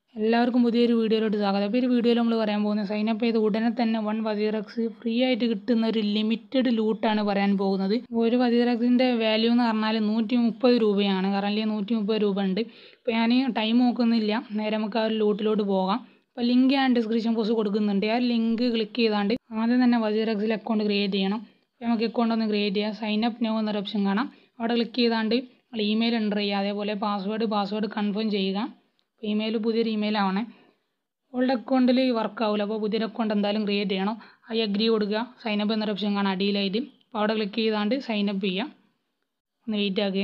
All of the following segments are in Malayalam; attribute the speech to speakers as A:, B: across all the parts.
A: എല്ലാവർക്കും പുതിയൊരു വീഡിയോയിലോട്ട് സ്വാഗതം അപ്പോൾ ഈ ഒരു വീഡിയോയിൽ നമ്മൾ പറയാൻ പോകുന്നത് സൈനപ്പ് ചെയ്ത് ഉടനെ തന്നെ വൺ വസീറക്സ് ഫ്രീ ആയിട്ട് കിട്ടുന്ന ഒരു ലിമിറ്റഡ് ലൂട്ടാണ് പറയാൻ പോകുന്നത് ഒരു വസീറക്സിൻ്റെ വാല്യൂ എന്ന് പറഞ്ഞാൽ നൂറ്റി മുപ്പത് രൂപയാണ് കറൻലി നൂറ്റി മുപ്പത് രൂപ ഉണ്ട് അപ്പോൾ ഞാൻ ടൈം നോക്കുന്നില്ല നേരെ നമുക്ക് ആ ഒരു ലൂട്ടിലോട്ട് പോകാം അപ്പോൾ ലിങ്ക് ഞാൻ ഡിസ്ക്രിപ്ഷൻ ബോക്സ് കൊടുക്കുന്നുണ്ട് ആ ലിങ്ക് ക്ലിക്ക് ചെയ്താണ്ട് ആദ്യം തന്നെ വസീറക്സിൽ അക്കൗണ്ട് ക്രിയേറ്റ് ചെയ്യണം അപ്പോൾ നമുക്ക് അക്കൗണ്ട് ഒന്ന് ക്രിയേറ്റ് ചെയ്യാം സൈൻ അപ്പ് നോ എന്നൊരു ഓപ്ഷൻ കാണാം അവിടെ ക്ലിക്ക് ചെയ്താണ്ട് നമ്മൾ ഇമെയിൽ എൻ്റർ ചെയ്യുക അതേപോലെ പാസ്വേഡ് പാസ്വേഡ് കൺഫേം ചെയ്യുക ഇമെയിൽ പുതിയൊരു ഇമെയിൽ ആവണേ ഓൾഡ് അക്കൗണ്ടിൽ വർക്ക് ആവില്ല അപ്പോൾ പുതിയൊരു അക്കൗണ്ട് എന്തായാലും ക്രിയേറ്റ് ചെയ്യണം ഐ അഗ്രി കൊടുക്കുക സൈനപ്പ് എന്നൊരു ഓപ്ഷൻ കാണാം അടിയിലായിട്ട് അപ്പോൾ അവിടെ ക്ലിക്ക് ചെയ്താണ്ട് സൈനപ്പ് ചെയ്യുക ഒന്ന് വെയിറ്റ് ആക്കുക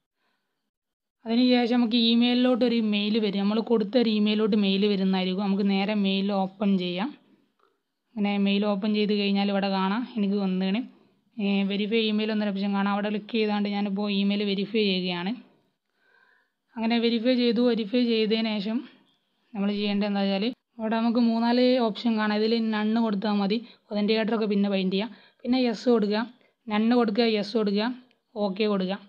A: അതിന് ശേഷം നമുക്ക് ഇമെയിലിലോട്ട് ഒരു മെയിൽ വരും നമ്മൾ കൊടുത്ത ഒരു ഇമെയിലോട്ട് മെയിൽ വരുന്നതായിരിക്കും നമുക്ക് നേരെ മെയിൽ ഓപ്പൺ ചെയ്യാം അങ്ങനെ മെയിൽ ഓപ്പൺ ചെയ്ത് കഴിഞ്ഞാൽ ഇവിടെ കാണാം എനിക്ക് വന്നതാണ് വെരിഫൈ ഇമെയിൽ എന്നൊരു ഓപ്ഷൻ കാണാം അവിടെ ക്ലിക്ക് ചെയ്താണ്ട് ഞാനിപ്പോൾ ഇമെയിൽ വെരിഫൈ ചെയ്യുകയാണ് അങ്ങനെ വെരിഫൈ ചെയ്തു വെരിഫൈ ചെയ്തതിന് ശേഷം നമ്മൾ ചെയ്യേണ്ടത് എന്താ വെച്ചാൽ അവിടെ നമുക്ക് മൂന്നാല് ഓപ്ഷൻ കാണാം ഇതിൽ നണ്ണ് കൊടുത്താൽ മതി ഒതൻറ്റിക്കേറ്ററൊക്കെ പിന്നെ ബൈൻഡ് ചെയ്യാം പിന്നെ യെസ് കൊടുക്കുക നണ്ണ് കൊടുക്കുക യെസ് കൊടുക്കുക ഓക്കെ കൊടുക്കുക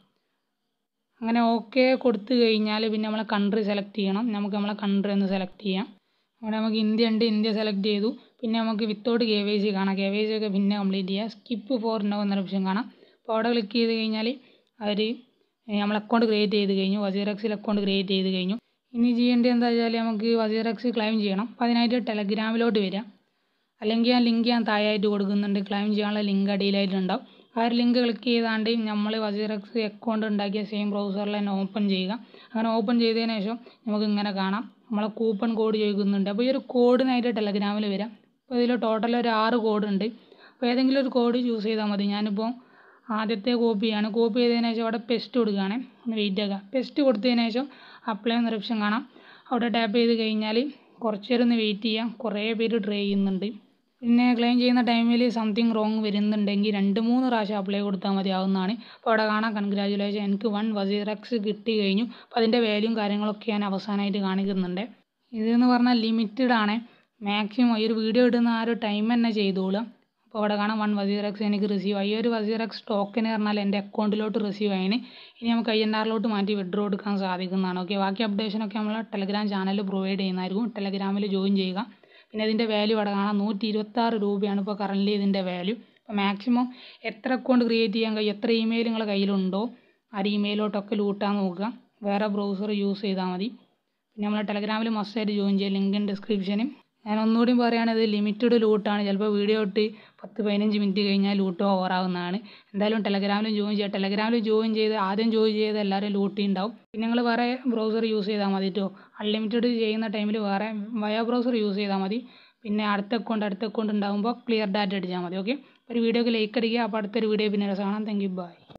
A: അങ്ങനെ ഓക്കെ കൊടുത്തു കഴിഞ്ഞാൽ പിന്നെ നമ്മളെ കൺട്രി സെലക്ട് ചെയ്യണം നമുക്ക് നമ്മളെ കൺട്രി ഒന്ന് സെലക്ട് ചെയ്യാം അവിടെ നമുക്ക് ഇന്ത്യ ഉണ്ട് ഇന്ത്യ സെലക്ട് ചെയ്തു പിന്നെ നമുക്ക് വിത്തൗട്ട് കെ വൈ സി കാണാം കെ വൈ സി ഒക്കെ പിന്നെ കംപ്ലീറ്റ് ചെയ്യുക സ്കിപ്പ് ഫോർ നോ എന്നൊരു ഓപ്ഷൻ കാണാം അപ്പോൾ അവിടെ ക്ലിക്ക് ചെയ്ത് കഴിഞ്ഞാൽ അവർ നമ്മൾ അക്കൗണ്ട് ക്രിയേറ്റ് ചെയ്ത് കഴിഞ്ഞു വസീറക്സിൽ അക്കൗണ്ട് ക്രിയേറ്റ് ചെയ്ത് കഴിഞ്ഞു ഇനി ചെയ്യേണ്ടത് എന്താ വെച്ചാൽ നമുക്ക് വസീറക്സ് ക്ലെയിം ചെയ്യണം അപ്പോൾ അതിനായിട്ട് ടെലഗ്രാമിലോട്ട് വരിക അല്ലെങ്കിൽ ആ ലിങ്ക് ഞാൻ താഴെയായിട്ട് കൊടുക്കുന്നുണ്ട് ക്ലെയിം ചെയ്യാനുള്ള ലിങ്ക് അടിയിലായിട്ടുണ്ടാവും ആ ഒരു ലിങ്ക് ക്ലിക്ക് ചെയ്താണ്ട് നമ്മൾ വസീറക്സ് അക്കൗണ്ട് ഉണ്ടാക്കിയ സെയിം ബ്രൗസറിൽ തന്നെ ഓപ്പൺ ചെയ്യുക അങ്ങനെ ഓപ്പൺ ചെയ്തതിന് ശേഷം നമുക്ക് ഇങ്ങനെ കാണാം നമ്മളെ കൂപ്പൺ കോഡ് ചോദിക്കുന്നുണ്ട് അപ്പോൾ ഈ ഒരു കോഡിനായിട്ട് ടെലഗ്രാമിൽ വരാം അപ്പോൾ ഇതിൽ ടോട്ടൽ ഒരു ആറ് കോഡ് ഉണ്ട് അപ്പോൾ ഏതെങ്കിലും ഒരു കോഡ് ചൂസ് ചെയ്താൽ മതി ഞാനിപ്പോൾ ആദ്യത്തെ കോപ്പിയാണ് കോപ്പി ചെയ്തതിന് ശേഷം അവിടെ പെസ്റ്റ് കൊടുക്കുകയാണ് ഒന്ന് വെയിറ്റ് ആക്കുക പെസ്റ്റ് കൊടുത്തതിന് ശേഷം അപ്ലൈ എന്നൊരു ഓപ്ഷൻ കാണാം അവിടെ ടാപ്പ് ചെയ്ത് കഴിഞ്ഞാൽ കുറച്ച് നേരം ഒന്ന് വെയിറ്റ് ചെയ്യാം കുറേ പേര് ട്രൈ ചെയ്യുന്നുണ്ട് പിന്നെ ക്ലെയിം ചെയ്യുന്ന ടൈമിൽ സംതിങ് റോങ് വരുന്നുണ്ടെങ്കിൽ രണ്ട് മൂന്ന് പ്രാവശ്യം അപ്ലൈ കൊടുത്താൽ മതിയാവുന്നതാണ് അപ്പോൾ അവിടെ കാണാം കൺഗ്രാജുലേഷൻ എനിക്ക് വൺ വസീറക്സ് കിട്ടി കഴിഞ്ഞു അപ്പോൾ അതിൻ്റെ വാല്യൂം കാര്യങ്ങളൊക്കെ ഞാൻ അവസാനമായിട്ട് കാണിക്കുന്നുണ്ട് ഇതെന്ന് പറഞ്ഞാൽ ലിമിറ്റഡ് ആണ് മാക്സിമം ഈ ഒരു വീഡിയോ ഇടുന്ന ആ ഒരു ടൈം തന്നെ ചെയ്തോളുക അപ്പോൾ അവിടെ കാണാം വൺ വസീറക്സ് എനിക്ക് റിസീവ് ആയി ഈ ഒരു വസീറക്സ് ടോക്കൺ പറഞ്ഞാൽ എൻ്റെ അക്കൗണ്ടിലോട്ട് റിസീവ് ആയിന് ഇനി നമുക്ക് ഐ എൻ ആറിലോട്ട് മാറ്റി വിഡ്രോ എടുക്കാൻ സാധിക്കുന്നതാണ് ഓക്കെ ബാക്കി അപ്ഡേഷനൊക്കെ നമ്മൾ ടെലഗ്രാം ചാനലിൽ പ്രൊവൈഡ് ചെയ്യുന്നതായിരിക്കും ടെലഗ്രാമിൽ ജോയിൻ ചെയ്യുക പിന്നെ ഇതിൻ്റെ വാല്യൂ അവിടെ കാണാം നൂറ്റി ഇരുപത്താറ് രൂപയാണ് ഇപ്പോൾ കറൻറ്റ്ലി ഇതിൻ്റെ വാല്യൂ അപ്പോൾ മാക്സിമം എത്ര അക്കൗണ്ട് ക്രിയേറ്റ് ചെയ്യാൻ കഴിയും എത്ര ഇമെയിൽ നിങ്ങളുടെ കയ്യിലുണ്ടോ ആ ഒരു ഇമെയിലോട്ടൊക്കെ ലൂട്ടാൻ നോക്കുക വേറെ ബ്രൗസർ യൂസ് ചെയ്താൽ മതി പിന്നെ നമ്മൾ ടെലഗ്രാമിൽ മസ്റ്റായിട്ട് ജോയിൻ ചെയ്യുക ലിങ്ക് ഡിസ്ക്രിപ്ഷനും ഞാൻ ഒന്നുകൂടി പറയുകയാണെങ്കിൽ ഇത് ലിമിറ്റഡ് ലൂട്ടാണ് ചിലപ്പോൾ വീഡിയോ ഇട്ട് പത്ത് പതിനഞ്ച് മിനിറ്റ് കഴിഞ്ഞാൽ ലൂട്ട് ഓവറാവുന്നതാണ് എന്തായാലും ടെലഗ്രാമിലും ജോയിൻ ചെയ്യുക ടെലഗ്രാമിൽ ജോയിൻ ചെയ്ത് ആദ്യം ജോയിൻ ചെയ്ത് എല്ലാവരും ലൂട്ടി ഉണ്ടാവും പിന്നെ നിങ്ങൾ വേറെ ബ്രൗസർ യൂസ് ചെയ്താൽ മതി കേട്ടോ അൺലിമിറ്റഡ് ചെയ്യുന്ന ടൈമിൽ വേറെ വയ ബ്രൗസർ യൂസ് ചെയ്താൽ മതി പിന്നെ അടുത്ത അക്കൗണ്ട് അടുത്ത അക്കൗണ്ട് ഉണ്ടാകുമ്പോൾ ക്ലിയർ ഡാറ്റ അടിച്ചാൽ മതി ഓക്കെ ഒരു വീഡിയോക്ക് ലൈക്ക് അടിക്കുക അപ്പോൾ അടുത്തൊരു വീഡിയോ പിന്നെ കാണാം താങ്ക് യു ബൈ